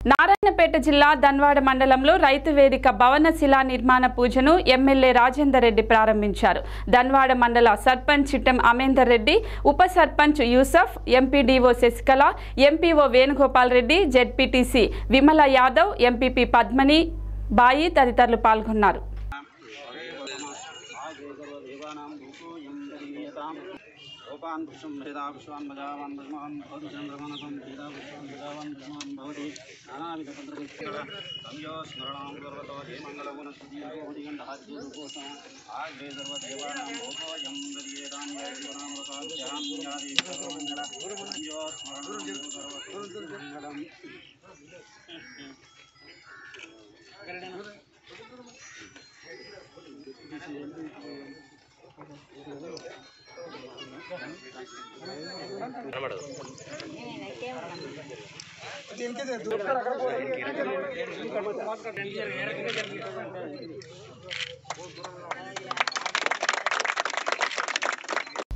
నారాయణపేట జిల్లా ధన్వాడ మండలంలో రైతు వేదిక భవన శిలా నిర్మాణ పూజను ఎమ్మెల్యే రాజేందర్ రెడ్డి ప్రారంభించారు ధన్వాడ మండల సర్పంచ్ చిట్టం అమేందర్ రెడ్డి ఉప sarpanch Yusuf MPDO Sasikala MPO Venugopal Reddy ZPTC Vimala Yadav MPP Padmani Bai తదితరులు పాల్గొన్నారు गोपान् पुष्पं भेदा पुष्पान् भजावान् भजमान् भवति चन्द्रमनसं भेदा पुष्पान् भजावान् भजमान् भवति नानाविधपत्रपुष्पेण संयो स्मरणं सर्वतो हेमङ्गलगुणस्तुतियोगण्डहाद्योगोषम् आग्रे सर्वदेवानां भोगोऽयं दर्येतां यादिवनामृताभ्यां संयो स्मरणं सर्वतो मङ्गलम्